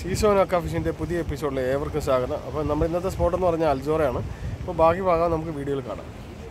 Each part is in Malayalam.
സീസോനൊക്കെ ഫിഷിൻ്റെ പുതിയ എപ്പിസോഡിൽ ഏവർക്കും സ്വാഗതം അപ്പോൾ നമ്മൾ ഇന്നത്തെ സ്പോട്ട് എന്ന് പറഞ്ഞാൽ അൽജോറയാണ് അപ്പോൾ ബാക്കി ഭാഗം നമുക്ക് വീഡിയോയിൽ കാണാം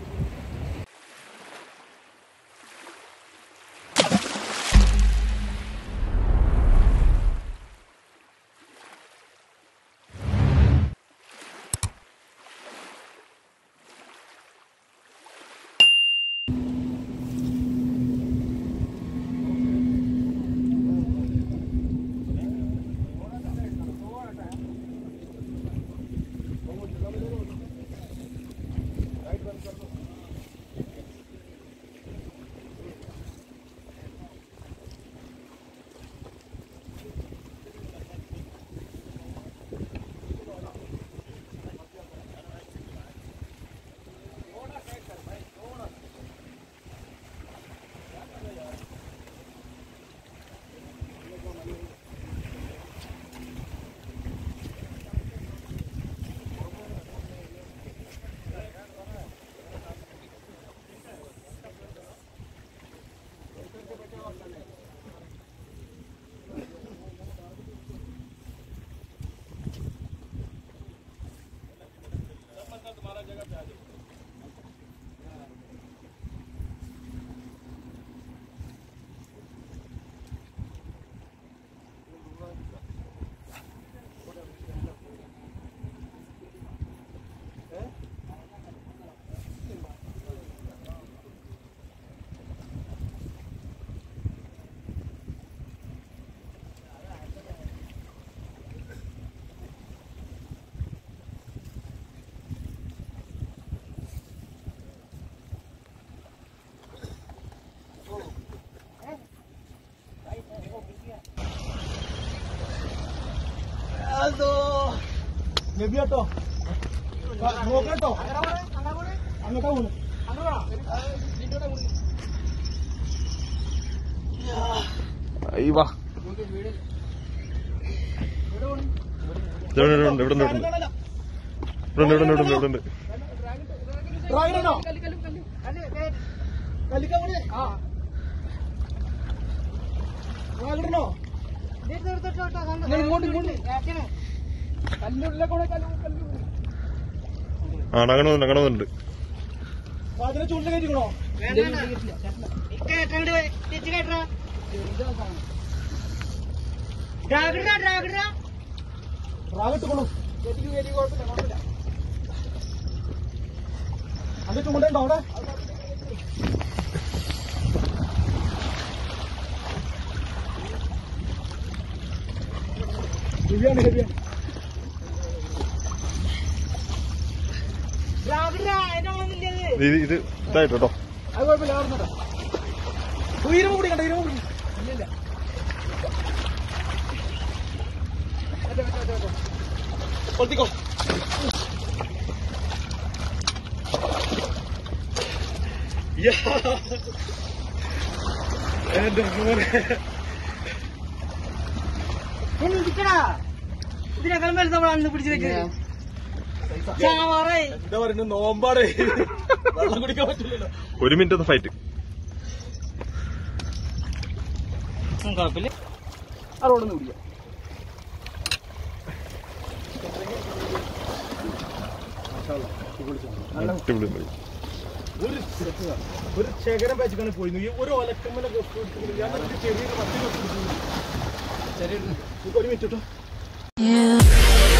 കേട്ടോ നോക്കട്ടോ അങ്ങോട്ടാ പോണു അയ്യവാ ഇവിടെ ഉണ്ട് ഇവിടെ ഉണ്ട് ഇവിടെ ഉണ്ട് ഇവിടെ ഉണ്ട് ഇവിടെ ഉണ്ട് ഇവിടെ ഉണ്ട് ഡ്രാഗണോ കല്ലിക്കാൻ കൂടി ഡ്രാഗണോ ഇങ്ങോട്ട് ഇങ്ങോട്ട് കല്ലുള്ള കൂടെ കല്ലു കല്ലു ആ അടങ്ങണമെന്നുണ്ട് അടങ്ങണമെന്നുണ്ട് അതിനെ ചൂണ്ടിൽ കയറ്റിക്കണോ ഡ്രാഗിട്ടുകൊള്ളു അത് ചൂണ്ടുണ്ടോ അവിടെ ഹെവിയാണ് ഹെവിയാണ് ഇത് ഇത് ഇതായിട്ട് കേട്ടോ അത് കുഴപ്പമില്ല ഓർമ്മ ഉയരമ കൂടി കണ്ട ഉയരമ കൂടി ഇല്ലില്ല കൊളുത്തിക്കോ എന്റെ മോനെ ഇതിനേക്കാളും വലുത് നമ്മൾ അന്ന് പിടിച്ചു വെച്ചത് ചാവാറേ എന്താ പറയുന്നത് നോമ്പാടേ വെള്ളം കുടിക്കാൻ പറ്റില്ലല്ലോ ഒരു മിനിറ്റ് ഫൈറ്റ് കുഴപ്പമില്ല ആ റോഡൊന്ന് കുടിക്കാം അടിപൊളി മതി. ഒരു ചെറുക്കുക. ഒരു ശേഖരം വെച്ചിട്ടാണ് പോയിരുന്നു ഈ ഒരു ഒലക്കമ്മനെ കൊstu എടുത്തിട്ട് ഞാൻ മറ്റേ ചെറിയൊരു പത്ത് കൊstu ഒരു മിനിറ്റ് കേട്ടോ Yeah.